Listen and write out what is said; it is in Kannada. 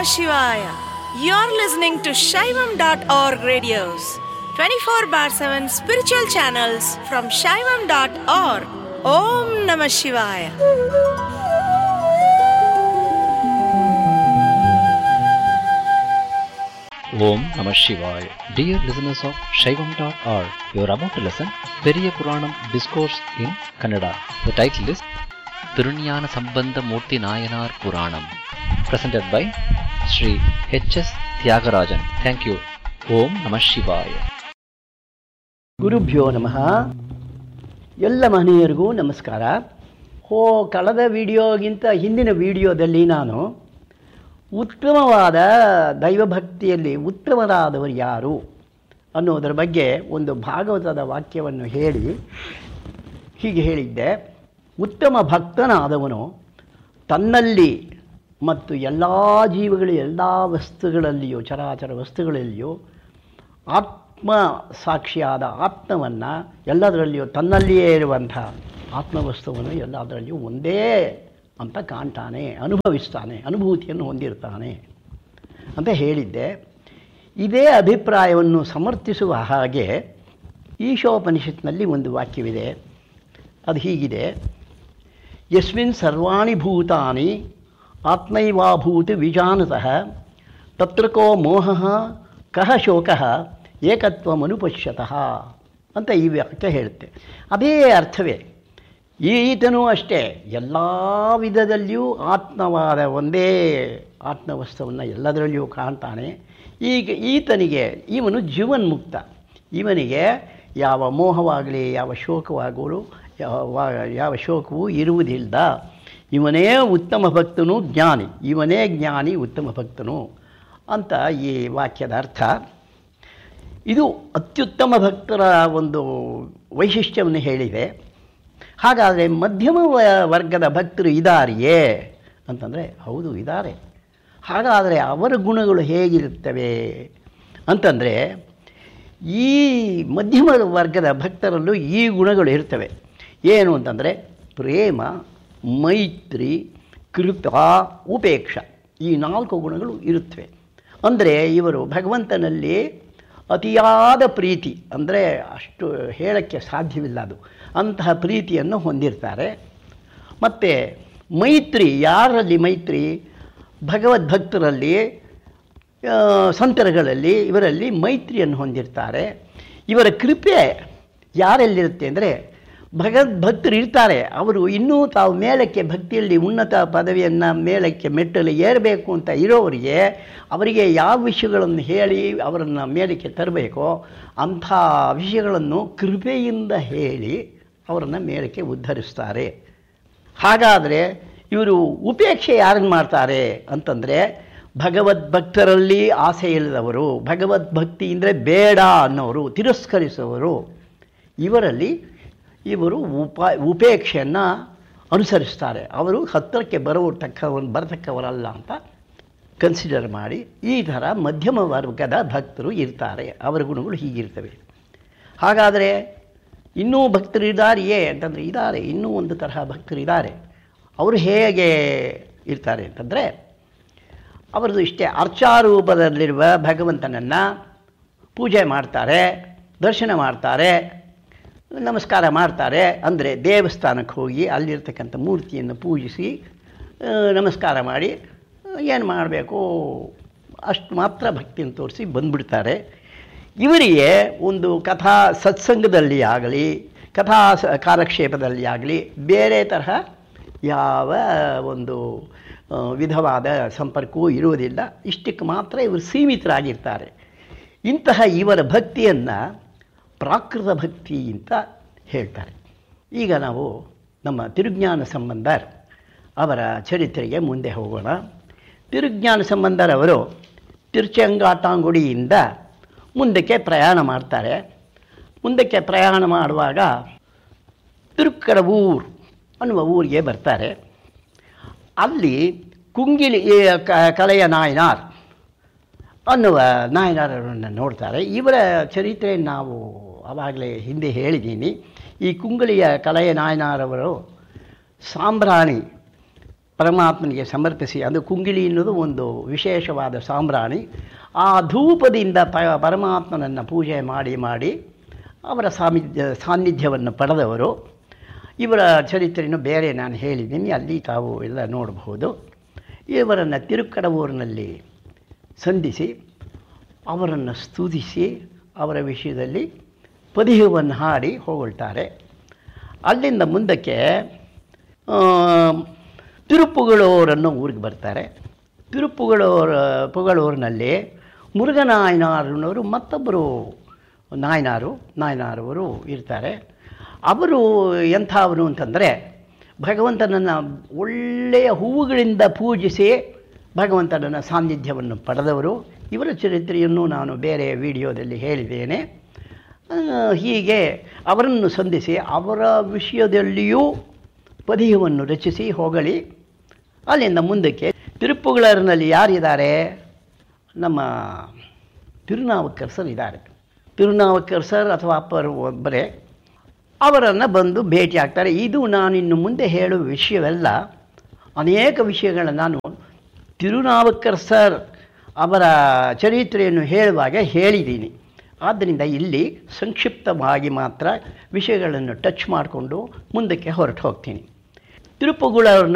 Namah Shivaya. You're listening to Shaivam.org radios, 24 bar 7 spiritual channels from Shaivam.org. Om Namah Shivaya. Om Namah Shivaya. Dear listeners of Shaivam.org, you are about to listen Periya Puranam Discourse in Kannada. The title is Tirunyana Sambandha Murti Nayanar Puranam. Presented by Sri H.S. Tyagarajan. Thank you. Om Namah Shivaya. ಗುರುಭ್ಯೋ ನಮಃ ಎಲ್ಲ ಮಹನೀಯರಿಗೂ ನಮಸ್ಕಾರ ಹೋ ಕಳೆದ ವಿಡಿಯೋಗಿಂತ ಹಿಂದಿನ ವಿಡಿಯೋದಲ್ಲಿ ನಾನು ಉತ್ತಮವಾದ ದೈವಭಕ್ತಿಯಲ್ಲಿ ಉತ್ತಮರಾದವರು ಯಾರು ಅನ್ನೋದರ ಬಗ್ಗೆ ಒಂದು ಭಾಗವತದ ವಾಕ್ಯವನ್ನು ಹೇಳಿ ಹೀಗೆ ಹೇಳಿದ್ದೆ ಉತ್ತಮ ಭಕ್ತನಾದವನು ತನ್ನಲ್ಲಿ ಮತ್ತು ಎಲ್ಲ ಜೀವಗಳ ಎಲ್ಲ ವಸ್ತುಗಳಲ್ಲಿಯೂ ಚರಾಚರ ವಸ್ತುಗಳಲ್ಲಿಯೂ ಆತ್ಮ ಸಾಕ್ಷಿಯಾದ ಆತ್ಮವನ್ನು ಎಲ್ಲದರಲ್ಲಿಯೂ ತನ್ನಲ್ಲಿಯೇ ಇರುವಂಥ ಆತ್ಮವಸ್ತುವನ್ನು ಎಲ್ಲದರಲ್ಲಿಯೂ ಒಂದೇ ಅಂತ ಕಾಣ್ತಾನೆ ಅನುಭವಿಸ್ತಾನೆ ಅನುಭೂತಿಯನ್ನು ಹೊಂದಿರ್ತಾನೆ ಅಂತ ಹೇಳಿದ್ದೆ ಇದೇ ಅಭಿಪ್ರಾಯವನ್ನು ಸಮರ್ಥಿಸುವ ಹಾಗೆ ಈಶೋಪನಿಷತ್ನಲ್ಲಿ ಒಂದು ವಾಕ್ಯವಿದೆ ಅದು ಹೀಗಿದೆ ಯಸ್ಮಿನ್ ಸರ್ವಾಣಿ ಭೂತಾನಿ ಆತ್ಮೈವಾಭೂತಿ ವಿಜಾನತಃ ತತ್ರ ಕೋ ಮೋಹ ಕಹ ಶೋಕಃ ಏಕತ್ವಮನುಪಶ್ಯತಃ ಅಂತ ಈ ವಾಕ್ಯ ಹೇಳುತ್ತೆ ಅದೇ ಅರ್ಥವೇ ಈತನೂ ಅಷ್ಟೇ ಎಲ್ಲ ವಿಧದಲ್ಲಿಯೂ ಆತ್ಮವಾದ ಒಂದೇ ಆತ್ಮವಸ್ತುವನ್ನು ಎಲ್ಲದರಲ್ಲಿಯೂ ಕಾಣ್ತಾನೆ ಈಗ ಈತನಿಗೆ ಇವನು ಜೀವನ್ಮುಕ್ತ ಇವನಿಗೆ ಯಾವ ಮೋಹವಾಗಲಿ ಯಾವ ಶೋಕವಾಗಲು ಯಾವ ಯಾವ ಶೋಕವೂ ಇರುವುದಿಲ್ಲ ಇವನೇ ಉತ್ತಮ ಭಕ್ತನು ಜ್ಞಾನಿ ಇವನೇ ಜ್ಞಾನಿ ಉತ್ತಮ ಭಕ್ತನು ಅಂತ ಈ ವಾಕ್ಯದ ಅರ್ಥ ಇದು ಅತ್ಯುತ್ತಮ ಭಕ್ತರ ಒಂದು ವೈಶಿಷ್ಟ್ಯವನ್ನು ಹೇಳಿದೆ ಹಾಗಾದರೆ ಮಧ್ಯಮ ವ- ವರ್ಗದ ಭಕ್ತರು ಇದಾರೆಯೇ ಅಂತಂದರೆ ಹೌದು ಇದ್ದಾರೆ ಹಾಗಾದರೆ ಅವರ ಗುಣಗಳು ಹೇಗಿರುತ್ತವೆ ಅಂತಂದರೆ ಈ ಮಧ್ಯಮ ವರ್ಗದ ಭಕ್ತರಲ್ಲೂ ಈ ಗುಣಗಳು ಇರ್ತವೆ ಏನು ಅಂತಂದರೆ ಪ್ರೇಮ ಮೈತ್ರಿ ಕೃಪಾ ಉಪೇಕ್ಷ ಈ ನಾಲ್ಕು ಗುಣಗಳು ಇರುತ್ತವೆ ಅಂದರೆ ಇವರು ಭಗವಂತನಲ್ಲಿ ಅತಿಯಾದ ಪ್ರೀತಿ ಅಂದರೆ ಅಷ್ಟು ಹೇಳಕ್ಕೆ ಸಾಧ್ಯವಿಲ್ಲ ಅದು ಅಂತಹ ಪ್ರೀತಿಯನ್ನು ಹೊಂದಿರ್ತಾರೆ ಮತ್ತು ಮೈತ್ರಿ ಯಾರಲ್ಲಿ ಮೈತ್ರಿ ಭಗವದ್ಭಕ್ತರಲ್ಲಿ ಆ, ಸಂತರುಗಳಲ್ಲಿ ಇವರಲ್ಲಿ ಮೈತ್ರಿಯನ್ನು ಹೊಂದಿರ್ತಾರೆ ಇವರ ಕೃಪೆ ಯಾರೆಲ್ಲಿರುತ್ತೆ ಅಂದರೆ ಭಗವದ್ಭಕ್ತರು ಇರ್ತಾರೆ ಅವರು ಇನ್ನೂ ತಾವು ಮೇಲಕ್ಕೆ ಭಕ್ತಿಯಲ್ಲಿ ಉನ್ನತ ಪದವಿಯನ್ನು ಮೇಲಕ್ಕೆ ಮೆಟ್ಟಲು ಏರಬೇಕು ಅಂತ ಇರೋವರಿಗೆ ಅವರಿಗೆ ಯಾವ ವಿಷಯಗಳನ್ನು ಹೇಳಿ ಅವರನ್ನು ಮೇಲಕ್ಕೆ ತರಬೇಕೋ ಅಂಥ ವಿಷಯಗಳನ್ನು ಕೃಪೆಯಿಂದ ಹೇಳಿ ಅವರನ್ನು ಮೇಲಕ್ಕೆ ಉದ್ಧರಿಸ್ತಾರೆ ಹಾಗಾದರೆ ಇವರು ಉಪೇಕ್ಷೆ ಯಾರನ್ನು ಮಾಡ್ತಾರೆ ಅಂತಂದರೆ ಭಗವದ್ಭಕ್ತರಲ್ಲಿ ಆಸೆ ಇಲ್ಲದವರು ಭಗವದ್ಭಕ್ತಿ ಅಂದರೆ ಬೇಡ ಅನ್ನೋರು ತಿರಸ್ಕರಿಸುವವರು ಇವರಲ್ಲಿ ಇವರು ಉಪ ಉಪೇಕ್ಷೆಯನ್ನು ಅನುಸರಿಸ್ತಾರೆ ಅವರು ಹತ್ತಿರಕ್ಕೆ ಬರತಕ್ಕವ ಬರತಕ್ಕವರಲ್ಲ ಅಂತ ಕನ್ಸಿಡರ್ ಮಾಡಿ ಈ ಥರ ಮಧ್ಯಮ ವರ್ಗದ ಭಕ್ತರು ಇರ್ತಾರೆ ಅವರ ಗುಣಗಳು ಹೀಗಿರ್ತವೆ ಹಾಗಾದರೆ ಇನ್ನೂ ಭಕ್ತರು ಇದ್ದಾರೆಯೇ ಅಂತಂದರೆ ಇದ್ದಾರೆ ಇನ್ನೂ ಒಂದು ತರಹ ಭಕ್ತರು ಇದ್ದಾರೆ ಅವರು ಹೇಗೆ ಇರ್ತಾರೆ ಅಂತಂದರೆ ಅವರದು ಇಷ್ಟೇ ಅರ್ಚಾರೂಪದಲ್ಲಿರುವ ಭಗವಂತನನ್ನು ಪೂಜೆ ಮಾಡ್ತಾರೆ ದರ್ಶನ ಮಾಡ್ತಾರೆ ನಮಸ್ಕಾರ ಮಾಡ್ತಾರೆ ಅಂದರೆ ದೇವಸ್ಥಾನಕ್ಕೆ ಹೋಗಿ ಅಲ್ಲಿರ್ತಕ್ಕಂಥ ಮೂರ್ತಿಯನ್ನು ಪೂಜಿಸಿ ಆ, ನಮಸ್ಕಾರ ಮಾಡಿ ಏನು ಮಾಡಬೇಕು ಅಷ್ಟು ಮಾತ್ರ ಭಕ್ತಿಯನ್ನು ತೋರಿಸಿ ಬಂದ್ಬಿಡ್ತಾರೆ ಇವರಿಗೆ ಒಂದು ಕಥಾ ಸತ್ಸಂಗದಲ್ಲಿ ಆಗಲಿ ಕಥಾ ಸ- ಕಾಲಕ್ಷೇಪದಲ್ಲಿ ಆಗಲಿ ಬೇರೆ ತರಹ ಯಾವ ಒಂದು ಆ, ವಿಧವಾದ ಸಂಪರ್ಕವೂ ಇರುವುದಿಲ್ಲ ಇಷ್ಟಕ್ಕೆ ಮಾತ್ರ ಇವರು ಸೀಮಿತರಾಗಿರ್ತಾರೆ ಇಂತಹ ಇವರ ಭಕ್ತಿಯನ್ನು ಪ್ರಾಕೃತ ಭಕ್ತಿ ಅಂತ ಹೇಳ್ತಾರೆ ಈಗ ನಾವು ನಮ್ಮ ತಿರುಜ್ಞಾನ ಸಂಬಂಧರ್ ಅವರ ಚರಿತ್ರೆಗೆ ಮುಂದೆ ಹೋಗೋಣ ತಿರುಜ್ಞಾನ ಸಂಬಂಧರ್ ಅವರು ತಿರುಚಂಗಾಟಾಂಗುಡಿಯಿಂದ ಮುಂದಕ್ಕೆ ಪ್ರಯಾಣ ಮಾಡ್ತಾರೆ ಮುಂದಕ್ಕೆ ಪ್ರಯಾಣ ಮಾಡುವಾಗ ತಿರುಕ್ಕಡವೂರ್ ಅನ್ನುವ ಊರಿಗೆ ಬರ್ತಾರೆ ಅಲ್ಲಿ ಕುಂಗಿಲಿ ಈ ಕ- ಕಲೆಯ ನಾಯನಾರ್ ಅನ್ನುವ ನಾಯನಾರರನ್ನು ನೋಡ್ತಾರೆ ಇವರ ಚರಿತ್ರೆ ನಾವು ಆವಾಗಲೇ ಹಿಂದೆ ಹೇಳಿದ್ದೀನಿ ಈ ಕುಂಗಲಿಯ ಕಲೆಯ ನಾಯನಾರವರು ಸಾಂಬ್ರಾಣಿ ಪರಮಾತ್ಮನಿಗೆ ಸಮರ್ಪಿಸಿ ಅದು ಕುಂಗಿಲಿ ಅನ್ನೋದು ಒಂದು ವಿಶೇಷವಾದ ಸಾಂಬ್ರಾಣಿ ಆ ಧೂಪದಿಂದ ಪ ಪರಮಾತ್ಮನನ್ನು ಪೂಜೆ ಮಾಡಿ ಮಾಡಿ ಅವರ ಸಾಮಿಧ್ಯ ಸಾನ್ನಿಧ್ಯವನ್ನು ಪಡೆದವರು ಇವರ ಚರಿತ್ರೆಯನ್ನು ಬೇರೆ ನಾನು ಹೇಳಿದ್ದೀನಿ ಅಲ್ಲಿ ತಾವು ಎಲ್ಲ ನೋಡಬಹುದು ಇವರನ್ನು ತಿರುಕ್ಕಡವೂರಿನಲ್ಲಿ ಸಂಧಿಸಿ ಅವರನ್ನು ಸ್ತುತಿಸಿ ಅವರ ವಿಷಯದಲ್ಲಿ ಪದಿಹವನ್ನು ಹಾಡಿ ಹೊಗಳ್ತಾರೆ ಅಲ್ಲಿಂದ ಮುಂದಕ್ಕೆ ಆ, ತಿರುಪುಗಳೂರನ್ನು ಊರಿಗೆ ಬರ್ತಾರೆ ತಿರುಪುಗಳೂರ ಪುಗಳೂರಿನಲ್ಲಿ ಮುರುಘನಾಯನಾರನವರು ಮತ್ತೊಬ್ಬರು ನಾಯನಾರು ನಾಯನಾರವರು ಇರ್ತಾರೆ ಅವರು ಎಂಥವರು ಅಂತಂದರೆ ಭಗವಂತನನ್ನು ಒಳ್ಳೆಯ ಹೂವುಗಳಿಂದ ಪೂಜಿಸಿ ಭಗವಂತನ ಸಾನ್ನಿಧ್ಯವನ್ನು ಪಡೆದವರು ಇವರ ಚರಿತ್ರೆಯನ್ನು ನಾನು ಬೇರೆ ವಿಡಿಯೋದಲ್ಲಿ ಹೇಳಿದ್ದೇನೆ ಆ, ಹೀಗೆ ಅವರನ್ನು ಸಂಧಿಸಿ ಅವರ ವಿಷಯದಲ್ಲಿಯೂ ಪದಿಯವನ್ನು ರಚಿಸಿ ಹೊಗಳಿ ಅಲ್ಲಿಂದ ಮುಂದಕ್ಕೆ ತಿರುಪುಗಳರಿನಲ್ಲಿ ಯಾರಿದ್ದಾರೆ ನಮ್ಮ ತಿರುನಾವುಕ್ಕರ್ ಸರ್ ಇದ್ದಾರೆ ತಿರುನಾವುಕ್ಕರ್ ಸರ್ ಅಥವಾ ಅಪ್ಪರು ಒಬ್ಬರೇ ಅವರನ್ನು ಬಂದು ಭೇಟಿ ಆಗ್ತಾರೆ ಇದು ನಾನು ಇನ್ನು ಮುಂದೆ ಹೇಳುವ ವಿಷಯವೆಲ್ಲ ಅನೇಕ ವಿಷಯಗಳನ್ನು ನಾನು ತಿರುನಾವುಕ್ಕರ್ ಸರ್ ಅವರ ಚರಿತ್ರೆಯನ್ನು ಹೇಳುವಾಗ ಹೇಳಿದ್ದೀನಿ ಆದ್ದರಿಂದ ಇಲ್ಲಿ ಸಂಕ್ಷಿಪ್ತವಾಗಿ ಮಾತ್ರ ವಿಷಯಗಳನ್ನು ಟಚ್ ಮಾಡಿಕೊಂಡು ಮುಂದಕ್ಕೆ ಹೊರಟು ಹೋಗ್ತೀನಿ ತಿರುಪುಗಳವ್ರನ್ನ